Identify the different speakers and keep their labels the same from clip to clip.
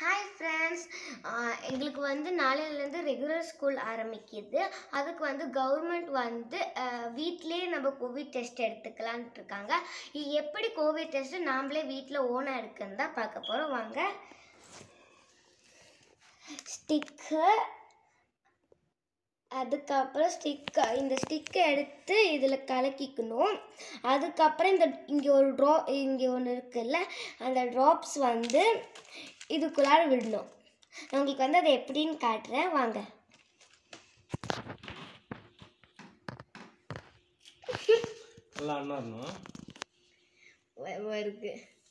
Speaker 1: hi friends எங்களுக்கு வந்து நாளையிலேருந்து ரெகுலர் ஸ்கூல் ஆரம்பிக்குது அதுக்கு வந்து கவர்மெண்ட் வந்து வீட்டிலே நம்ம கோவிட் டெஸ்ட் எடுத்துக்கலான்ட்டு இருக்காங்க இது எப்படி கோவிட் டெஸ்ட்டு நாமளே வீட்டில் ஓனாக இருக்குன்னு தான் பார்க்க போகிறோம் வாங்க ஸ்டிக்கு அதுக்கப்புறம் ஸ்டிக் இந்த ஸ்டிக்கை எடுத்து இதில் கலக்கிக்கணும் அதுக்கப்புறம் இந்த இங்கே ஒரு ட்ரா இங்கே ஒன்று இருக்குல்ல அந்த ட்ராப்ஸ் வந்து இதுக்குள்ளார விடணும் நான் உங்களுக்கு வந்து அதை எப்படின்னு காட்டுறேன் வாங்க
Speaker 2: நல்லா அண்ணா இருந்தோம்
Speaker 1: வ- வருது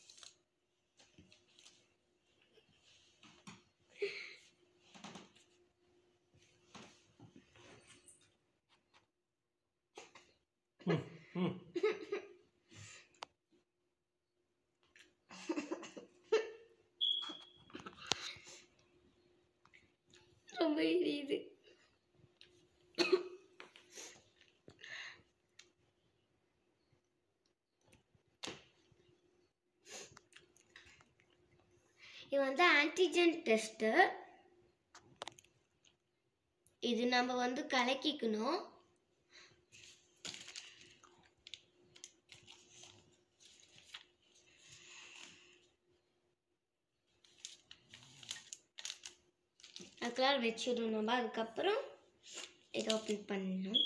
Speaker 1: ரொம்ப எரியுது இது வந்து ஆன்டிஜென் டெஸ்ட்டு இது நம்ம வந்து கலக்கிக்கணும் அதுக்கெல்லாம் வச்சிடணும் நம்ம அதுக்கப்புறம் இதை ஓப்பன் பண்ணணும்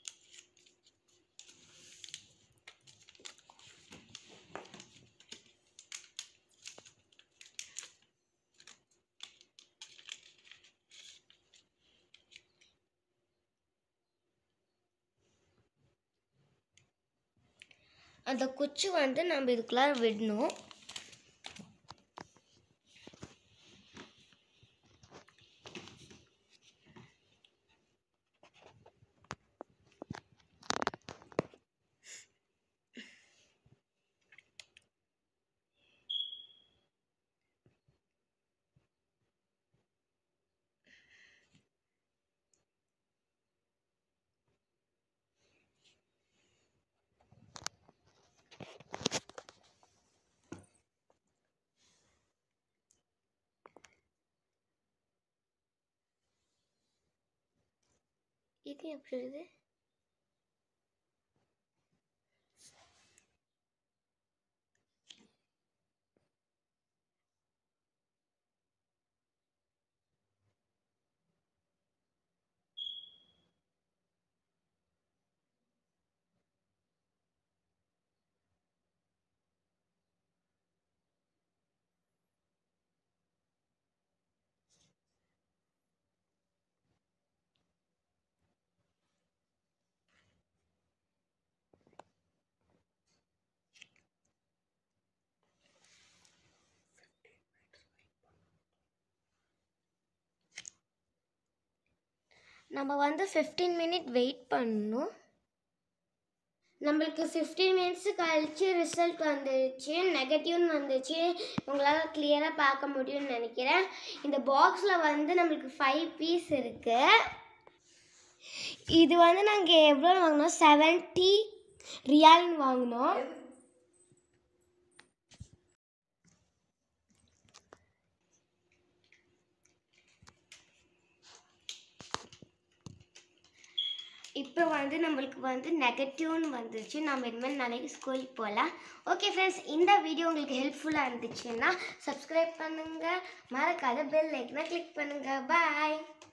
Speaker 1: அந்த குச்சி வந்து நம்ம இதுக்குள்ளார விடணும் இது எப்படி இது நம்ம வந்து ஃபிஃப்டீன் மினிட் வெயிட் பண்ணணும் நம்மளுக்கு ஃபிஃப்டீன் மினிட்ஸ் கழிச்சு ரிசல்ட் வந்துருச்சு நெகட்டிவ்னு வந்துச்சு உங்களால் கிளியராக பார்க்க முடியும்னு நினைக்கிறேன் இந்த பாக்ஸில் வந்து நம்மளுக்கு ஃபைவ் பீஸ் இருக்குது இது வந்து நாங்கள் எவ்வளோ வாங்கினோம் செவன்ட்டி ரியால்னு வாங்கினோம் இப்போ வந்து நம்மளுக்கு வந்து நெகட்டிவ்னு வந்துருச்சு நம்ம இனிமேல் நாளைக்கு ஸ்கூலுக்கு போகலாம் ஓகே ஃப்ரெண்ட்ஸ் இந்த வீடியோ உங்களுக்கு ஹெல்ப்ஃபுல்லாக இருந்துச்சுன்னா சப்ஸ்கிரைப் பண்ணுங்கள் மறக்காத பெல் லைக்னா கிளிக் பண்ணுங்கள் பாய்